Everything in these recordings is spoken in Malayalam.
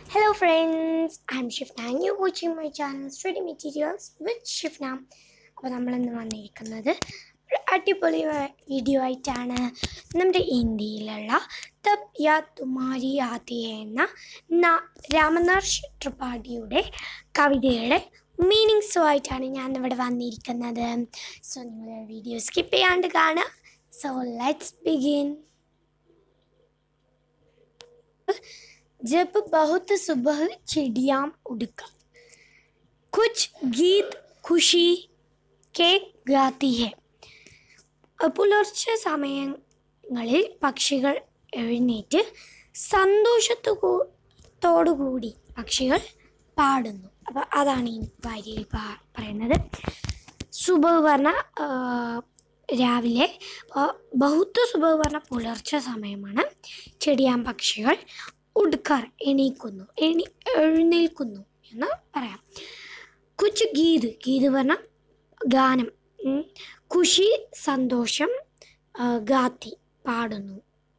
Hello friends, I'm Shifna and you're watching my channel Study Materials with Shifna. അപ്പോൾ നമ്മളിന്ന് വന്നിരിക്കുന്നത് ഒരു അടിപൊളി വീഡിയോ ആയിട്ടാണ് നമ്മുടെ ഇന്ത്യയിലുള്ള തബ് യാ തുമാരി ആതി എന്ന ന- രാമനാഥ് ത്രിപാഠിയുടെ കവിതയുടെ മീനിങ്സുമായിട്ടാണ് ഞാൻ ഇവിടെ വന്നിരിക്കുന്നത് സോ നിങ്ങൾ വീഡിയോ സ്കിപ്പ് ചെയ്യാണ്ട് കാണുക സോ ലെറ്റ്സ് ബിഗിൻ जब बहुत सुबह चिड़िया उड़कर कुछ गीत खुशी के ഗാത്തി ഹെ പുലർച്ച സമയങ്ങളിൽ പക്ഷികൾ എഴുന്നേറ്റ് സന്തോഷത്തോടുകൂടി പക്ഷികൾ പാടുന്നു അപ്പോൾ അതാണ് ഈ വരിയിൽ പാ- പറയുന്നത് സുബഹ് പറഞ്ഞ ആ, രാവിലെ ആ, ബഹുത്ത് സുബഹ് പറഞ്ഞ പുലർച്ച സമയമാണ് ചെടിയാൻ പക്ഷികൾ ഉടുക്കാർ എണീക്കുന്നു എണി എഴുന്നേൽക്കുന്നു എന്ന് പറയാം കുച്ച് ഗീത് ഗീത് പറഞ്ഞ ഗാനം ഉം. ഖുഷി സന്തോഷം ആ, ഗാത്തി പാടുന്നു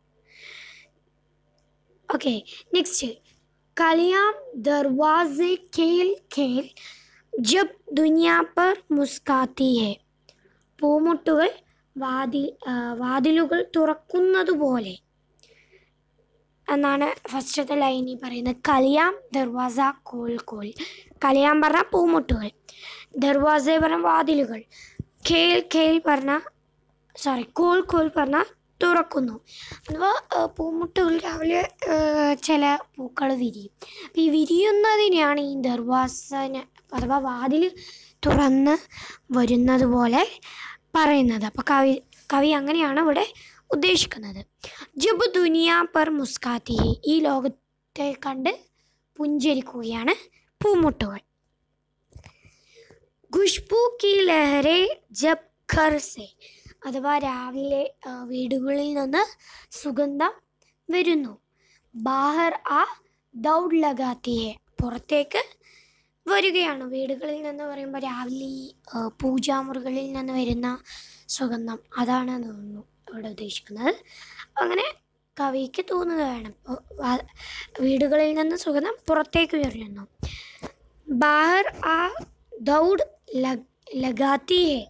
ഓക്കെ നെക്സ്റ്റ് കലിയാം ദർവാസെ ഖേൽ ഖേൽ ജബ് ദുനിയാ പർ മുസ്കാത്തി ഹെ പൂമുട്ടുകൾ വാതിൽ ആ, വാതിലുകൾ തുറക്കുന്നതുപോലെ എന്നാണ് ഫസ്റ്റത്തെ ലൈനിൽ പറയുന്നത് കലിയാം ദർവാസ കോൽ കോൽ കലിയാം പറഞ്ഞ പൂമുട്ടുകൾ ദർവാസ പറഞ്ഞ വാതിലുകൾ ഖേൽ ഖേൽ പറഞ്ഞ സോറി കോൽ കോൽ പറഞ്ഞ തുറക്കുന്നു അഥവാ ആ, പൂമുട്ടുകൾ രാവിലെ ആ, ചില പൂക്കൾ വിരിയും അപ്പോൾ ഈ വിരിയുന്നതിനെയാണ് ഈ ദർവാസന് അഥവാ വാതിൽ തുറന്ന് വരുന്നത് പോലെ പറയുന്നത് അപ്പോൾ കവി കവി അങ്ങനെയാണ് ഇവിടെ ഉദ്ദേശിക്കുന്നത് ജബ് ദുനിയ പർ മുസ്കാത്തി ഹെ ഈ ലോകത്തെ കണ്ട് പുഞ്ചരിക്കുകയാണ് പൂമുട്ടുകൾ ഖുഷ്ബു കി ലഹരെ ജബ് ഘർ സെ അഥവാ രാവിലെ ആ, വീടുകളിൽ നിന്ന് സുഗന്ധം വരുന്നു ബാഹർ ആ ദൗഡ് ലഗാത്തി ഹെ പുറത്തേക്ക് വരികയാണ് വീടുകളിൽ നിന്ന് പറയുമ്പോൾ രാവിലെ ഈ ആ, പൂജാമുറികളിൽ നിന്ന് വരുന്ന സുഗന്ധം അതാണ് തോന്നുന്നു ഇവിടെ ഉദ്ദേശിക്കുന്നത് അങ്ങനെ കവിക്ക് തോന്നുന്നതാണ് ഇപ്പോൾ വാ- വീടുകളിൽ നിന്ന് സുഗന്ധം പുറത്തേക്ക് വരുന്നു ബാഹർ ആ ദൗഡ് ലഗ് ലഗാത്തി ഹെ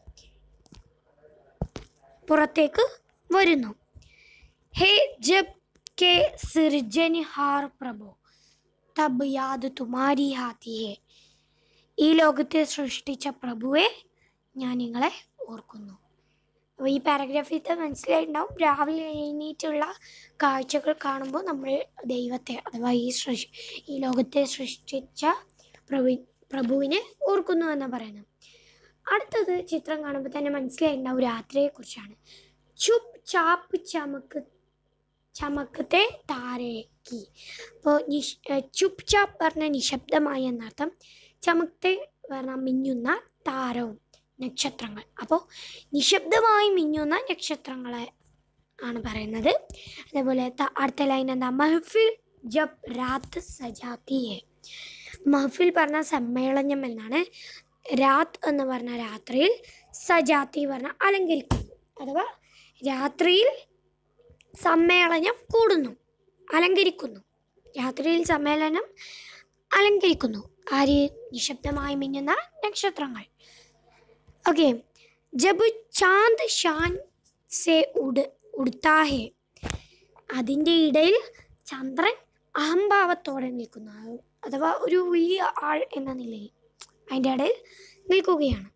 പുറത്തേക്ക് വരുന്നു ഹേ ജബ് കെ സിർജനിഹാർ പ്രഭു തബ് യാദ് തുമാരി ഹാത്തി ഹെ ഈ ലോകത്തെ സൃഷ്ടിച്ച പ്രഭുവെ ഞാൻ നിങ്ങളെ ഓർക്കുന്നു അപ്പോൾ ഈ പാരഗ്രാഫിൽ മനസ്സിലായിട്ടുണ്ടാവും രാവിലെ എഴുന്നേറ്റുള്ള കാഴ്ചകൾ കാണുമ്പോൾ നമ്മൾ ദൈവത്തെ അഥവാ ഈ സൃഷ് ഈ ലോകത്തെ സൃഷ്ടിച്ച പ്രഭു പ്രഭുവിനെ ഓർക്കുന്നു എന്ന് പറയുന്നത് അടുത്തത് ചിത്രം കാണുമ്പോൾ തന്നെ മനസ്സിലായിട്ടുണ്ടാവും രാത്രിയെക്കുറിച്ചാണ് ചുപ് ചാപ്പ് ചമക്ക് ചമക്കത്തെ താരേക്കി അപ്പോൾ നിഷ് ചുപ് ചാപ്പ് പറഞ്ഞ നിശബ്ദമായി എന്നർത്ഥം ചമക്കത്തെ പറഞ്ഞ മിന്നുന്ന താരവും നക്ഷത്രങ്ങൾ അപ്പോൾ നിശബ്ദമായി മിന്നുന്ന നക്ഷത്രങ്ങളെ ആണ് പറയുന്നത് അതേപോലെ ത- അടുത്ത ലൈൻ എന്താ മഹഫിൽ ജബ് രാത്ത് സജാത്തി ഹെ മഹഫിൽ പറഞ്ഞ സമ്മേളനം എന്നാണ് രാത് എന്ന് പറഞ്ഞ രാത്രിയിൽ സജാത്തി പറഞ്ഞ അലങ്കരിക്കുന്നു അഥവാ രാത്രിയിൽ സമ്മേളനം കൂടുന്നു അലങ്കരിക്കുന്നു രാത്രിയിൽ സമ്മേളനം അലങ്കരിക്കുന്നു ആര് നിശബ്ദമായി മിന്നുന്ന നക്ഷത്രങ്ങൾ ഓക്കെ ജബ് ചാന്ദ് ഷാൻ സെ ഉഡ് ഉടുത്താ ഹെ അതിൻ്റെ ഇടയിൽ ചന്ദ്രൻ അഹംഭാവത്തോടെ നിൽക്കുന്നു അത് അഥവാ ഒരു വലിയ ആൾ എന്ന നിലയിൽ അതിൻ്റെ ഇടയിൽ നിൽക്കുകയാണ്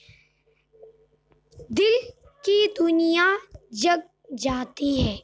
ദിൽ കി ദുനിയ ജഗ് ജാത്തി ഹെ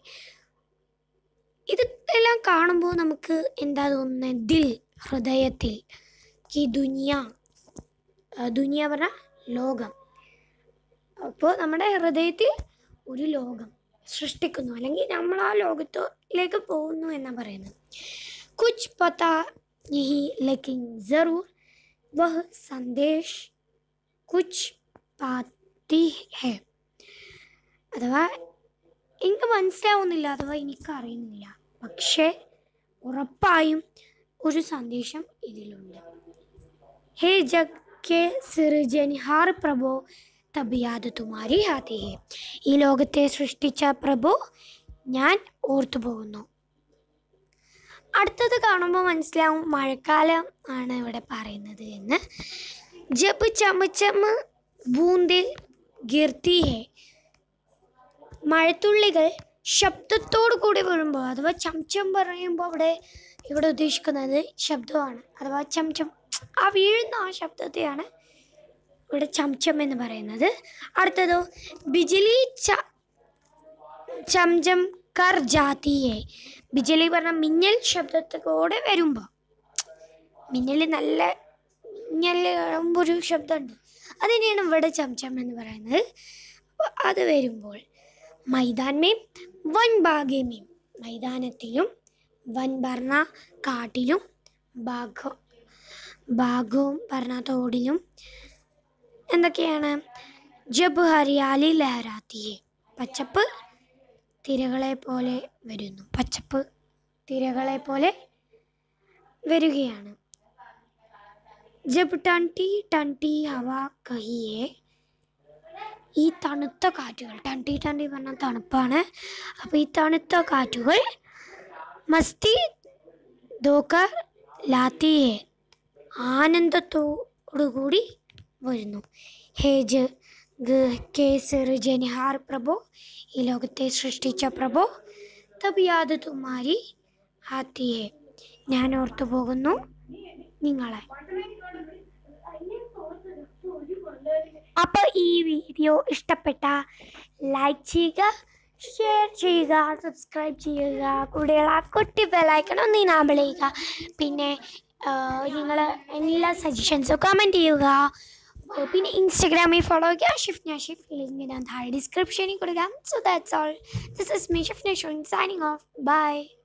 ഇതെല്ലാം കാണുമ്പോൾ നമുക്ക് എന്താ തോന്നുന്നത് ദിൽ ഹൃദയത്തിൽ കി ദുനിയ ആ, ദുനിയ പറഞ്ഞ ലോകം അപ്പോൾ നമ്മുടെ ഹൃദയത്തിൽ ഒരു ലോകം സൃഷ്ടിക്കുന്നു അല്ലെങ്കിൽ നമ്മൾ ആ ലോകത്തിലേക്ക് പോകുന്നു എന്നാ പറയുന്നത് കുച്ച് പതാ नहीं लेकिन ज़रूर वह संदेश कुछ पाती है അഥവാ എനിക്ക് മനസ്സിലാവുന്നില്ല അഥവാ എനിക്ക് അറിയുന്നില്ല പക്ഷേ ഉറപ്പായും ഒരു സന്ദേശം ഇതിലുണ്ട് ഹേ ജഗ് കെ സിർജനിഹാർ പ്രഭു തബിയാത് തുമാരി ഹാത്തി ഹേ ഈ ലോകത്തെ സൃഷ്ടിച്ച പ്രഭു ഞാൻ ഓർത്തു പോകുന്നു അടുത്തത് കാണുമ്പോൾ മനസ്സിലാവും മഴക്കാലം ആണ് ഇവിടെ പറയുന്നത് എന്ന് ജബ് ചമ ചമ ബൂന്ത് ഗിർത്തി ഹേ മഴത്തുള്ളികൾ ശബ്ദത്തോടു കൂടി വീഴുമ്പോൾ അഥവാ ചംചം പറയുമ്പോൾ അവിടെ ഇവിടെ ഉദ്ദേശിക്കുന്നത് ശബ്ദമാണ് അഥവാ ചംചം ആ വീഴുന്ന ആ ശബ്ദത്തെയാണ് ഇവിടെ ചംചം എന്ന് പറയുന്നത് അടുത്തതോ ബിജിലി ച ചംചം കർ ജാത്തിയെ ബിജലി പറഞ്ഞ മിന്നൽ ശബ്ദത്തോടെ വരുമ്പോൾ മിന്നൽ നല്ല മിന്നൽ കാണുമ്പോൾ ഒരു ശബ്ദമുണ്ട് അതിനെയാണ് ഇവിടെ ചംചം എന്ന് പറയുന്നത് അപ്പോൾ അത് വരുമ്പോൾ മൈതാൻമേം വൻ ഭാഗ്യമേം മൈതാനത്തിലും വൻ പറഞ്ഞ കാട്ടിലും ഭാഗം ഭാഗവും പറഞ്ഞ തോടിലും എന്തൊക്കെയാണ് ജബ് ഹരിയാലി ലഹരാത്തിയെ പച്ചപ്പ് തിരകളെ പോലെ വരുന്നു പച്ചപ്പ് തിരകളെ പോലെ വരികയാണ് ജബ് ടണ്ടി ടണ്ടി ഹവ കഹിയെ ഈ തണുത്ത കാറ്റുകൾ ടണ്ടി ടണ്ടി പറഞ്ഞ തണുപ്പാണ് അപ്പോൾ ഈ തണുത്ത കാറ്റുകൾ മസ്തി ദോക്കർ ലാത്തിയെ ആനന്ദത്തോടുകൂടി വരുന്നു ഹേജ് കേസർ ജനിഹാർ പ്രഭു ഈ ലോകത്തെ സൃഷ്ടിച്ച പ്രഭു തബ് യാത് തുമാരി ആത്തിയെ ഞാൻ ഓർത്തു പോകുന്നു നിങ്ങളെ അപ്പോൾ ഈ വീഡിയോ ഇഷ്ടപ്പെട്ട ലൈക്ക് ചെയ്യുക ഷെയർ ചെയ്യുക സബ്സ്ക്രൈബ് ചെയ്യുക കൂടെയുള്ള ആ കുട്ടി ബെലൈക്കൺ ഒന്ന് ഇനാബിൾ ചെയ്യുക പിന്നെ നിങ്ങൾ എല്ലാ സജഷൻസും കമൻറ്റ് ചെയ്യുക ഓ, പിന്നെ ഇൻസ്റ്റഗ്രാമിൽ ഫോളോ ചെയ്യുക ഷിഫ്ന ഷിഫ് ലിങ്ക് ഞാൻ താഴെ ഡിസ്ക്രിപ്ഷനിൽ കൊടുക്കാം so that's all this is me Shifna showing signing off by